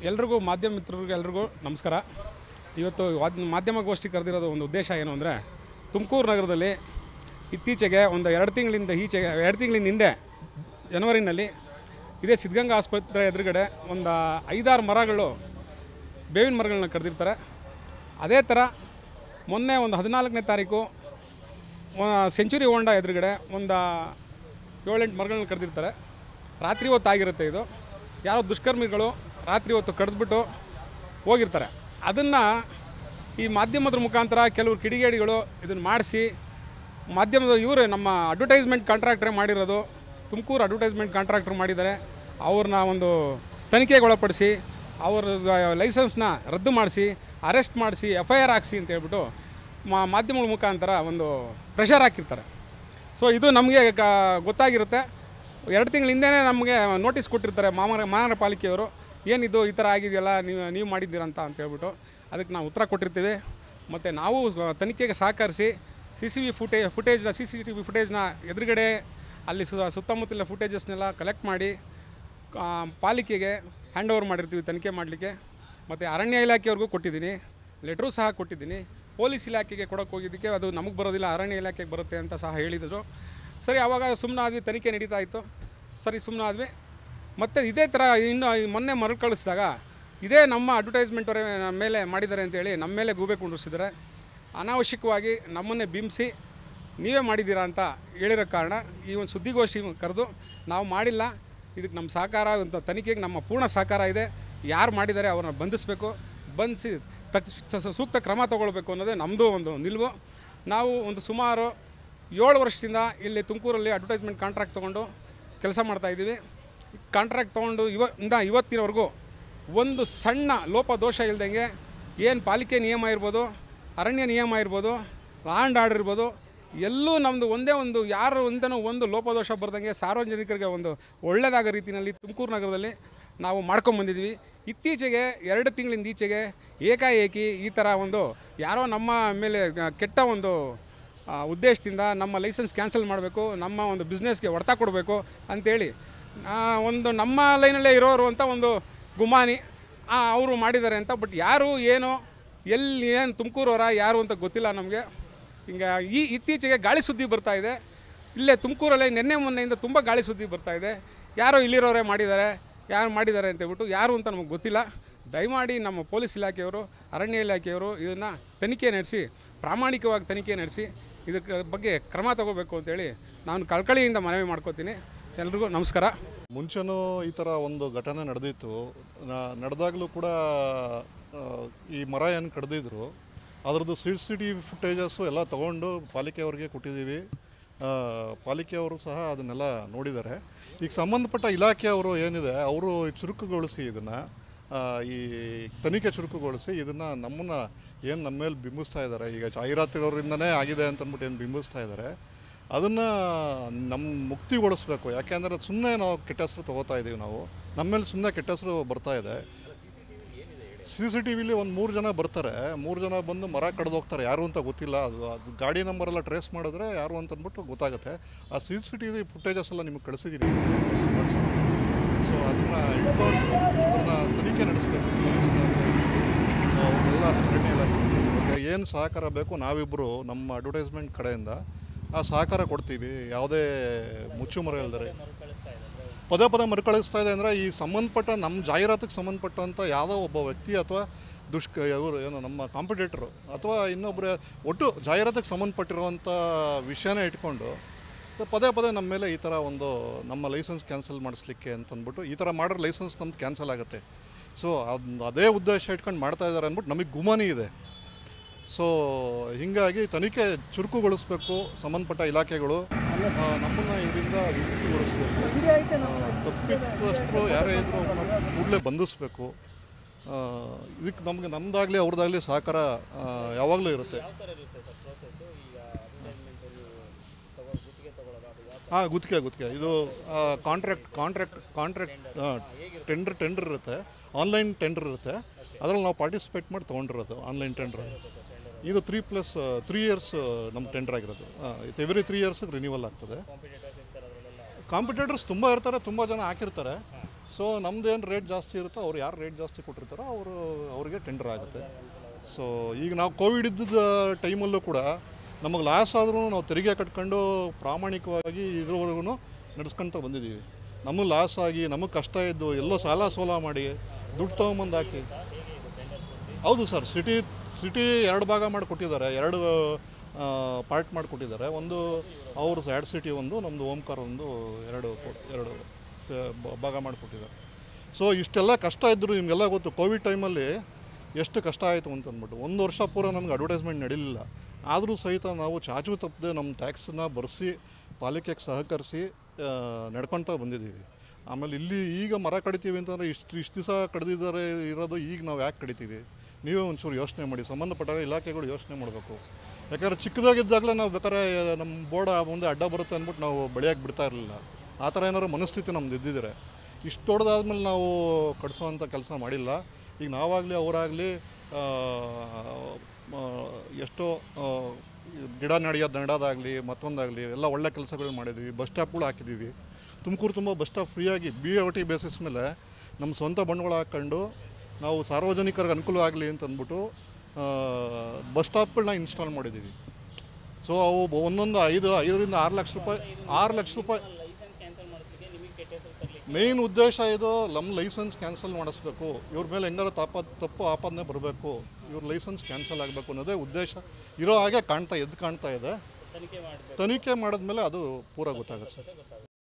ಎಲ್ರಿಗೂ ಮಾಧ್ಯಮ ಮಿತ್ರರಿಗೆ ಎಲ್ರಿಗೂ ನಮಸ್ಕಾರ ಇವತ್ತು ವಾದ್ ಮಾಧ್ಯಮ ಗೋಷ್ಠಿ ಕರೆದಿರೋದು ಒಂದು ಉದ್ದೇಶ ಏನು ಅಂದರೆ ತುಮಕೂರು ನಗರದಲ್ಲಿ ಇತ್ತೀಚೆಗೆ ಒಂದು ಎರಡು ತಿಂಗಳಿಂದ ಈಚೆಗೆ ಎರಡು ತಿಂಗಳಿಂದ ಹಿಂದೆ ಜನವರಿನಲ್ಲಿ ಇದೇ ಸಿದ್ಧಗಂಗಾ ಆಸ್ಪತ್ರೆ ಎದುರುಗಡೆ ಒಂದು ಐದಾರು ಮರಗಳು ಬೇವಿನ ಮರಗಳನ್ನ ಕರೆದಿರ್ತಾರೆ ಅದೇ ಥರ ಮೊನ್ನೆ ಒಂದು ಹದಿನಾಲ್ಕನೇ ತಾರೀಕು ಸೆಂಚುರಿ ಹೋಂಡಾ ಎದುರುಗಡೆ ಒಂದು ಏಳೆಂಟು ಮರಗಳನ್ನ ಕರೆದಿರ್ತಾರೆ ರಾತ್ರಿ ಹೊತ್ತು ಆಗಿರುತ್ತೆ ಇದು ಯಾರೋ ದುಷ್ಕರ್ಮಿಗಳು ರಾತ್ರಿ ಹೊತ್ತು ಕಡ್ದ್ಬಿಟ್ಟು ಹೋಗಿರ್ತಾರೆ ಅದನ್ನು ಈ ಮಾಧ್ಯಮದ ಮುಖಾಂತರ ಕೆಲವರು ಕಿಡಿಗೇಡಿಗಳು ಇದನ್ನು ಮಾಡಿಸಿ ಮಾಧ್ಯಮದ ಇವರೇ ನಮ್ಮ ಅಡ್ವರ್ಟೈಸ್ಮೆಂಟ್ ಕಾಂಟ್ರಾಕ್ಟ್ರೇ ಮಾಡಿರೋದು ತುಮಕೂರು ಅಡ್ವರ್ಟೈಸ್ಮೆಂಟ್ ಕಾಂಟ್ರಾಕ್ಟ್ರ್ ಮಾಡಿದ್ದಾರೆ ಅವ್ರನ್ನ ಒಂದು ತನಿಖೆಗೆ ಒಳಪಡಿಸಿ ಅವ್ರ ಲೈಸೆನ್ಸ್ನ ರದ್ದು ಮಾಡಿಸಿ ಅರೆಸ್ಟ್ ಮಾಡಿಸಿ ಎಫ್ ಐ ಆರ್ ಹಾಕ್ಸಿ ಅಂತ ಹೇಳ್ಬಿಟ್ಟು ಮಾ ಮಾಧ್ಯಮಗಳ ಮುಖಾಂತರ ಒಂದು ಪ್ರೆಷರ್ ಹಾಕಿರ್ತಾರೆ ಸೊ ಇದು ನಮಗೆ ಗೊತ್ತಾಗಿರುತ್ತೆ ಎರಡು ತಿಂಗಳ ಹಿಂದೆನೇ ನಮಗೆ ನೋಟಿಸ್ ಕೊಟ್ಟಿರ್ತಾರೆ ಮಾಮರ ಮಹಾನಗರ ಪಾಲಿಕೆಯವರು ಏನಿದು ಈ ಥರ ಆಗಿದೆಯಲ್ಲ ನೀವು ನೀವು ಮಾಡಿದ್ದೀರಂತ ಅಂತ ಹೇಳ್ಬಿಟ್ಟು ಅದಕ್ಕೆ ನಾವು ಉತ್ತರ ಕೊಟ್ಟಿರ್ತೀವಿ ಮತ್ತು ನಾವು ತನಿಖೆಗೆ ಸಹಕರಿಸಿ ಸಿ ಸಿ ವಿ ಫುಟೇ ಫುಟೇಜ್ನ ಸಿ ಸಿ ಟಿ ವಿ ಫುಟೇಜ್ನ ಎದುರುಗಡೆ ಅಲ್ಲಿ ಸು ಸುತ್ತಮುತ್ತಲಿನ ಫುಟೇಜಸ್ನೆಲ್ಲ ಕಲೆಕ್ಟ್ ಮಾಡಿ ಆ, ಪಾಲಿಕೆಗೆ ಹ್ಯಾಂಡ್ ಓವರ್ ಮಾಡಿರ್ತೀವಿ ತನಿಖೆ ಮಾಡಲಿಕ್ಕೆ ಮತ್ತು ಅರಣ್ಯ ಇಲಾಖೆಯವ್ರಿಗೂ ಕೊಟ್ಟಿದ್ದೀನಿ ಲೆಟ್ರೂ ಸಹ ಕೊಟ್ಟಿದ್ದೀನಿ ಪೊಲೀಸ್ ಇಲಾಖೆಗೆ ಕೊಡೋಕೆ ಹೋಗಿದ್ದಕ್ಕೆ ಅದು ನಮಗೆ ಬರೋದಿಲ್ಲ ಅರಣ್ಯ ಇಲಾಖೆಗೆ ಬರುತ್ತೆ ಅಂತ ಸಹ ಹೇಳಿದರು ಸರಿ ಆವಾಗ ಸುಮ್ಮನಾದ್ವಿ ತನಿಖೆ ನಡೀತಾ ಇತ್ತು ಸರಿ ಸುಮ್ಮನಾದ್ವಿ ಮತ್ತು ಇದೇ ಥರ ಇನ್ನು ಈ ಮೊನ್ನೆ ಮರುಕಳಿಸಿದಾಗ ಇದೇ ನಮ್ಮ ಅಡ್ವರ್ಟೈಸ್ಮೆಂಟ್ ಅವರ ಮೇಲೆ ಮಾಡಿದ್ದಾರೆ ಅಂತೇಳಿ ನಮ್ಮ ಮೇಲೆ ಗೂಬೆ ಕುಂಡಿಸಿದ್ದಾರೆ ಅನಾವಶ್ಯಕವಾಗಿ ನಮ್ಮನ್ನೇ ಬಿಂಬಿಸಿ ನೀವೇ ಮಾಡಿದ್ದೀರಾ ಅಂತ ಹೇಳಿರೋ ಕಾರಣ ಈ ಒಂದು ಸುದ್ದಿಗೋಷ್ಠಿ ಕರೆದು ನಾವು ಮಾಡಿಲ್ಲ ಇದಕ್ಕೆ ನಮ್ಮ ಸಹಕಾರ ಅಂತ ತನಿಖೆಗೆ ನಮ್ಮ ಪೂರ್ಣ ಸಹಕಾರ ಇದೆ ಯಾರು ಮಾಡಿದ್ದಾರೆ ಅವ್ರನ್ನ ಬಂಧಿಸಬೇಕು ಬಂಧಿಸಿ ತಕ್ ಸೂಕ್ತ ಕ್ರಮ ತಗೊಳ್ಬೇಕು ಅನ್ನೋದೇ ನಮ್ಮದು ಒಂದು ನಿಲುವು ನಾವು ಒಂದು ಸುಮಾರು ಏಳು ವರ್ಷದಿಂದ ಇಲ್ಲಿ ತುಮಕೂರಲ್ಲಿ ಅಡ್ವರ್ಟೈಸ್ಮೆಂಟ್ ಕಾಂಟ್ರಾಕ್ಟ್ ತೊಗೊಂಡು ಕೆಲಸ ಮಾಡ್ತಾಯಿದ್ದೀವಿ ಕಾಂಟ್ರಾಕ್ಟ್ ತೊಗೊಂಡು ಇವ ಇಂದ ಇವತ್ತಿನವರೆಗೂ ಒಂದು ಸಣ್ಣ ಲೋಪ ದೋಷ ಇಲ್ದಂಗೆ ಏನು ಪಾಲಿಕೆ ನಿಯಮ ಇರ್ಬೋದು ಅರಣ್ಯ ನಿಯಮ ಇರ್ಬೋದು ಲ್ಯಾಂಡ್ ಆರ್ಡರ್ ಇರ್ಬೋದು ಎಲ್ಲೂ ನಮ್ಮದು ಒಂದೇ ಒಂದು ಯಾರು ಅಂತಲೂ ಒಂದು ಲೋಪದೋಷ ಬರ್ದಂಗೆ ಸಾರ್ವಜನಿಕರಿಗೆ ಒಂದು ಒಳ್ಳೆಯದಾಗೋ ರೀತಿಯಲ್ಲಿ ತುಮಕೂರು ನಗರದಲ್ಲಿ ನಾವು ಮಾಡ್ಕೊಂಬಂದಿದ್ವಿ ಇತ್ತೀಚೆಗೆ ಎರಡು ತಿಂಗಳಿಂದ ಈಚೆಗೆ ಏಕಾಏಕಿ ಈ ಥರ ಒಂದು ಯಾರೋ ನಮ್ಮ ಮೇಲೆ ಗ- ಕೆಟ್ಟ ಒಂದು ಆ, ಉದ್ದೇಶದಿಂದ ನಮ್ಮ ಲೈಸೆನ್ಸ್ ಕ್ಯಾನ್ಸಲ್ ಮಾಡಬೇಕು ನಮ್ಮ ಒಂದು ಬಿಸ್ನೆಸ್ಗೆ ಹೊಡೆತ ಕೊಡಬೇಕು ಅಂತೇಳಿ ಆ, ಒಂದು ನಮ್ಮ ಲೈನಲ್ಲೇ ಇರೋರು ಅಂತ ಒಂದು ಗುಮಾನಿ ಅವರು ಮಾಡಿದ್ದಾರೆ ಅಂತ ಬಟ್ ಯಾರು ಏನು ಎಲ್ಲಿ ಏನು ತುಮಕೂರವರ ಯಾರು ಅಂತ ಗೊತ್ತಿಲ್ಲ ನಮಗೆ ಹಿಂಗೆ ಈ ಇತ್ತೀಚೆಗೆ ಗಾಳಿ ಸುದ್ದಿ ಬರ್ತಾ ಇದೆ ಇಲ್ಲೇ ತುಮಕೂರಲ್ಲೇ ನಿನ್ನೆ ಮೊನ್ನೆಯಿಂದ ತುಂಬ ಗಾಳಿ ಸುದ್ದಿ ಬರ್ತಾ ಇದೆ ಯಾರೋ ಇಲ್ಲಿರೋರೇ ಮಾಡಿದ್ದಾರೆ ಯಾರು ಮಾಡಿದ್ದಾರೆ ಅಂತ ಹೇಳ್ಬಿಟ್ಟು ಯಾರು ಅಂತ ನಮಗೆ ಗೊತ್ತಿಲ್ಲ ದಯಮಾಡಿ ನಮ್ಮ ಪೊಲೀಸ್ ಇಲಾಖೆಯವರು ಅರಣ್ಯ ಇಲಾಖೆಯವರು ಇದನ್ನು ತನಿಖೆ ನಡೆಸಿ ಪ್ರಾಮಾಣಿಕವಾಗಿ ತನಿಖೆ ನಡೆಸಿ ಇದಕ್ಕೆ ಬಗ್ಗೆ ಕ್ರಮ ತಗೋಬೇಕು ಅಂತೇಳಿ ನಾನು ಕಳ್ಕಳಿಯಿಂದ ಮನವಿ ಮಾಡ್ಕೋತೀನಿ ಎಲ್ರಿಗೂ ನಮಸ್ಕಾರ ಮುಂಚೆನೂ ಈ ಥರ ಒಂದು ಘಟನೆ ನಡೆದಿತ್ತು ನಡೆದಾಗಲೂ ಕೂಡ ಆ, ಈ ಮರ ಏನು ಕಡ್ದಿದ್ರು ಅದರದ್ದು C C T V footages ಎಲ್ಲ ತೊಗೊಂಡು ಪಾಲಿಕೆಯವ್ರಿಗೆ ಕೊಟ್ಟಿದ್ದೀವಿ ಆ, ಪಾಲಿಕೆಯವರು ಸಹ ಅದನ್ನೆಲ್ಲ ನೋಡಿದ್ದಾರೆ ಈಗ ಸಂಬಂಧಪಟ್ಟ ಇಲಾಖೆಯವರು ಏನಿದೆ ಅವರು ಚುರುಕುಗೊಳಿಸಿ ಇದನ್ನು ಈ ತನಿಖೆ ಚುರುಕುಗೊಳಿಸಿ ಇದನ್ನು ನಮ್ಮನ್ನು ಏನು ನಮ್ಮ ಮೇಲೆ ಬಿಂಬಿಸ್ತಾ ಇದ್ದಾರೆ ಈಗ ಜಾಹೀರಾತಿರೋರಿಂದನೇ ಆಗಿದೆ ಅಂತಂದ್ಬಿಟ್ಟು ಏನು ಬಿಂಬಿಸ್ತಾ ಇದ್ದಾರೆ ಅದನ್ನು ನಮ್ಮ ಮುಕ್ತಿಗೊಳಿಸ್ಬೇಕು ಯಾಕೆಂದರೆ ಸುಮ್ಮನೆ ನಾವು ಕೆಟ್ಟ ಹೆಸರು ತೊಗೋತಾ ಇದ್ದೀವಿ ನಾವು ನಮ್ಮ ಮೇಲೆ ಸುಮ್ಮನೆ ಕೆಟ್ಟ ಹೆಸರು ಬರ್ತಾ ಇದೆ ಸಿ ಸಿ ಟಿ ವಿಲಿ ಒಂದು ಮೂರು ಜನ ಬರ್ತಾರೆ ಮೂರು ಜನ ಬಂದು ಮರ ಕಡ್ದು ಹೋಗ್ತಾರೆ ಯಾರು ಅಂತ ಗೊತ್ತಿಲ್ಲ ಅದು ಅದು ಗಾಡಿ ನಂಬರ್ ಎಲ್ಲ ಟ್ರೇಸ್ ಮಾಡಿದ್ರೆ ಯಾರು ಅಂತ ಅಂದ್ಬಿಟ್ಟು ಗೊತ್ತಾಗುತ್ತೆ ಆ C C T V footages ಎಲ್ಲ ನಿಮಗೆ ಕಳಿಸಿದ್ದೀನಿ ಸೊ ಅದನ್ನು ಇಟ್ಕೊಂಡು ಅದನ್ನು ತನಿಖೆ ನಡೆಸಬೇಕು ಪೊಲೀಸ್ ಇಲಾಖೆ ಅವರೆಲ್ಲ ಅರಣ್ಯ ಇಲಾಖೆ ಏನು ಸಹಕಾರ ಬೇಕು ನಾವಿಬ್ಬರು ನಮ್ಮ ಅಡ್ವರ್ಟೈಸ್ಮೆಂಟ್ ಕಡೆಯಿಂದ ಆ ಸಹಕಾರ ಕೊಡ್ತೀವಿ ಯಾವುದೇ ಮುಚ್ಚುಮರೆ ಇಲ್ದರೆ ಪದೇ ಪದೇ ಮರುಕಳಿಸ್ತಾ ಇದೆ ಅಂದರೆ ಈ ಸಂಬಂಧಪಟ್ಟ ನಮ್ಮ ಜಾಹೀರಾತಿಗೆ ಸಂಬಂಧಪಟ್ಟಂಥ ಯಾವುದೋ ಒಬ್ಬ ವ್ಯಕ್ತಿ ಅಥವಾ ದುಷ್ಕ ಇವರು ಏನು ನಮ್ಮ ಕಾಂಪಿಟೇಟ್ರು ಅಥವಾ ಇನ್ನೊಬ್ಬರ ಒಟ್ಟು ಜಾಹೀರಾತಿಗೆ ಸಂಬಂಧಪಟ್ಟಿರುವಂಥ ವಿಷಯನೇ ಇಟ್ಕೊಂಡು ಪದೇ ಪದೇ ನಮ್ಮ ಮೇಲೆ ಈ ಥರ ಒಂದು ನಮ್ಮ ಲೈಸೆನ್ಸ್ ಕ್ಯಾನ್ಸಲ್ ಮಾಡಿಸ್ಲಿಕ್ಕೆ ಅಂತಂದ್ಬಿಟ್ಟು ಈ ಥರ ಮಾಡಿದ್ರೆ ಲೈಸೆನ್ಸ್ ನಮ್ದು ಕ್ಯಾನ್ಸಲ್ ಆಗುತ್ತೆ ಸೊ ಅದು ಅದೇ ಉದ್ದೇಶ ಇಟ್ಕೊಂಡು ಮಾಡ್ತಾ ಇದ್ದಾರೆ ಅಂದ್ಬಿಟ್ಟು ನಮಗೆ ಗುಮಾನಿ ಇದೆ ಸೊ ಹೀಗಾಗಿ ತನಿಖೆ ಚುರುಕುಗೊಳಿಸಬೇಕು ಸಂಬಂಧಪಟ್ಟ ಇಲಾಖೆಗಳು ಆ, ನಮ್ಮನ್ನ ಇದರಿಂದ ವಿಮುಕ್ತಿಗೊಳಿಸಬೇಕು ಆ, ತಪ್ಪಿತಸ್ಥರು ಯಾರೇ ಇದ್ರೂ ಅವ್ರನ್ನ ಕೂಡಲೇ ಬಂಧಿಸಬೇಕು ಇದಕ್ಕೆ ನಮಗೆ ನಮ್ಮದಾಗಲಿ ಅವ್ರದ್ದಾಗಲಿ ಸಹಕಾರ ಆ, ಯಾವಾಗಲೂ ಇರುತ್ತೆ ಹಾಂ ಗುತ್ತಿಗೆ ಗುತ್ತಿಗೆ ಇದು contract contract contract tender tender ಇರುತ್ತೆ ಆನ್ಲೈನ್ ಟೆಂಡರ್ ಇರುತ್ತೆ ಅದರಲ್ಲಿ ನಾವು ಪಾರ್ಟಿಸಿಪೇಟ್ ಮಾಡಿ ತೊಗೊಂಡಿರೋದು ಆನ್ಲೈನ್ ಟೆಂಡರ್ ಇದು ತ್ರೀ ಪ್ಲಸ್ ತ್ರೀ ಇಯರ್ಸ್ ನಮ್ಮ ಟೆಂಡರ್ ಆಗಿರೋದು ಇದು ಎವ್ರಿ ತ್ರೀ ಇಯರ್ಸ್ ರಿನ್ಯೂವಲ್ ಆಗ್ತದೆ ಕಾಂಪಿಟೇಟರ್ಸ್ ತುಂಬ ಇರ್ತಾರೆ ತುಂಬ ಜನ ಹಾಕಿರ್ತಾರೆ ಸೊ ನಮ್ದೇನು ರೇಟ್ ಜಾಸ್ತಿ ಇರುತ್ತೋ ಅವ್ರು ಯಾರು ರೇಟ್ ಜಾಸ್ತಿ ಕೊಟ್ಟಿರ್ತಾರೋ ಅವರು ಅವ್ರಿಗೆ ಟೆಂಡರ್ ಆಗುತ್ತೆ ಸೊ ಈಗ ನಾವು ಕೋವಿಡ್ ಇದ್ದ ಟೈಮಲ್ಲೂ ಕೂಡ ನಮಗೆ ಲಾಸ್ ಆದ್ರೂ ನಾವು ತೆರಿಗೆ ಕಟ್ಕೊಂಡು ಪ್ರಾಮಾಣಿಕವಾಗಿ ಇದ್ರವರೆಗೂ ನಡೆಸ್ಕೊಂತ ಬಂದಿದ್ದೀವಿ ನಮಗೆ ಲಾಸ್ ಆಗಿ ನಮಗೆ ಕಷ್ಟ ಇದ್ದು ಎಲ್ಲೋ ಸಾಲ ಸೋಲ ಮಾಡಿ ದುಡ್ಡು ತೊಗೊಂಬಂದು ಹಾಕಿ ಹೌದು ಸರ್ ಸಿಟಿ ಸಿಟಿ ಎರಡು ಭಾಗ ಮಾಡಿ ಕೊಟ್ಟಿದ್ದಾರೆ ಎರಡು ಪಾರ್ಟ್ ಮಾಡಿ ಕೊಟ್ಟಿದ್ದಾರೆ ಒಂದು ಅವರು ಸ್ಯಾಡ್ ಸಿಟಿ ಒಂದು ನಮ್ಮದು ಓಂಕಾರ ಒಂದು ಎರಡು ಕೊ- ಎರಡು ಸ- ಬ- ಭಾಗ ಮಾಡಿಕೊಟ್ಟಿದ್ದಾರೆ ಸೊ ಇಷ್ಟೆಲ್ಲ ಕಷ್ಟ ಇದ್ದರೂ ನಿಮಗೆಲ್ಲ ಗೊತ್ತು ಕೋವಿಡ್ ಟೈಮಲ್ಲಿ ಎಷ್ಟು ಕಷ್ಟ ಆಯಿತು ಅಂತ ಅಂದ್ಬಿಟ್ಟು ಒಂದು ವರ್ಷ ಪೂರ ನಮ್ಗೆ ಅಡ್ವರ್ಟೈಸ್ಮೆಂಟ್ ನಡೀಲಿಲ್ಲ ಆದರೂ ಸಹಿತ ನಾವು ಚಾಚು ತಪ್ಪದೆ ನಮ್ಮ ಟ್ಯಾಕ್ಸನ್ನ ಭರಿಸಿ ಪಾಲಿಕೆಗೆ ಸಹಕರಿಸಿ ನಡ್ಕೊಳ್ತಾ ಬಂದಿದ್ದೀವಿ ಆಮೇಲೆ ಇಲ್ಲಿ ಈಗ ಮರ ಕಡಿತೀವಿ ಅಂತಂದರೆ ಇಷ್ಟು ಇಷ್ಟು ದಿವಸ ಕಡ್ದಿದ್ದಾರೆ ಇರೋದು ಈಗ ನಾವು ಯಾಕೆ ಕಡಿತೀವಿ ನೀವೇ ಒಂಚೂರು ಯೋಚನೆ ಮಾಡಿ ಸಂಬಂಧಪಟ್ಟ ಇಲಾಖೆಗಳು ಯೋಚನೆ ಮಾಡಬೇಕು ಯಾಕಂದ್ರೆ ಚಿಕ್ಕದಾಗಿದ್ದಾಗಲೇ ನಾವು ಬೇಕಾದ್ರೆ ನಮ್ಮ ಬೋರ್ಡ್ ಮುಂದೆ ಅಡ್ಡ ಬರುತ್ತೆ ಅಂದ್ಬಿಟ್ಟು ನಾವು ಬೆಳೆಯೋಕೆ ಬಿಡ್ತಾ ಇರಲಿಲ್ಲ ಆ ಥರ ಏನಾದ್ರು ಮನಸ್ಥಿತಿ ನಮ್ದು ಇದ್ದಿದ್ರೆ ಇಷ್ಟು ದೊಡ್ಡದಾದ್ಮೇಲೆ ನಾವು ಕಡಿಸೋವಂಥ ಕೆಲಸ ಮಾಡಿಲ್ಲ ಈಗ ನಾವಾಗಲಿ ಅವರಾಗಲಿ ಎಷ್ಟೋ ಆ, ಗಿಡ ನಡೆಯೋದು ನೆಡೋದಾಗಲಿ ಮತ್ತೊಂದಾಗಲಿ ಎಲ್ಲ ಒಳ್ಳೆ ಕೆಲಸಗಳು ಮಾಡಿದ್ವಿ ಬಸ್ ಸ್ಟಾಪ್ಗಳು ಹಾಕಿದ್ದೀವಿ ತುಮಕೂರು ತುಂಬ ಬಸ್ ಸ್ಟಾಪ್ ಫ್ರೀಯಾಗಿ ಬಿ ಒ ಟಿ ಬೇಸಿಸ್ ಮೇಲೆ ನಮ್ಮ ಸ್ವಂತ ಬಂಡವಾಳ ಹಾಕ್ಕೊಂಡು ನಾವು ಸಾರ್ವಜನಿಕರಿಗೆ ಅನುಕೂಲ ಆಗಲಿ ಅಂತ ಅಂದ್ಬಿಟ್ಟು ಬಸ್ ಸ್ಟಾಪ್ಗಳನ್ನ ಇನ್ಸ್ಟಾಲ್ ಮಾಡಿದ್ದೀವಿ ಸೊ ಅವು ಬ- ಒಂದೊಂದು ಐದು ಐದರಿಂದ ಆರು ಲಕ್ಷ ರೂಪಾಯಿ ಆರು ಲಕ್ಷ ರೂಪಾಯಿ ಲೈಸೆನ್ಸ್ ಕ್ಯಾನ್ಸಲ್ ಮಾಡಿಸ್ಲಿಕ್ಕೆ ನಿಮಗೆ ಕೆಟ್ಟ ಹೆಸರು ತರಲಿಕ್ಕೆ ಮೇನ್ ಉದ್ದೇಶ ಇದು ನಮ್ಮ ಲೈಸೆನ್ಸ್ ಕ್ಯಾನ್ಸಲ್ ಮಾಡಿಸ್ಬೇಕು ಇವ್ರ ಮೇಲೆ ಹೆಂಗಾರ ತಾಪ ತಪ್ಪು ಆಪಾದನೆ ಬರಬೇಕು ಇವ್ರ ಲೈಸೆನ್ಸ್ ಕ್ಯಾನ್ಸಲ್ ಆಗಬೇಕು ಅನ್ನೋದೇ ಉದ್ದೇಶ ಇರೋ ಹಾಗೆ ಕಾಣ್ತಾ ಎದ್ದು ಕಾಣ್ತಾ ಇದೆ ತನಿಖೆ ಮಾಡಬೇಕು ತನಿಖೆ ಮಾಡಿದ್ಮೇಲೆ ಅದು ಪೂರ ಗೊತ್ತಾಗುತ್ತೆ ಸರ್ ಗೊತ್ತಾಗುತ್ತೆ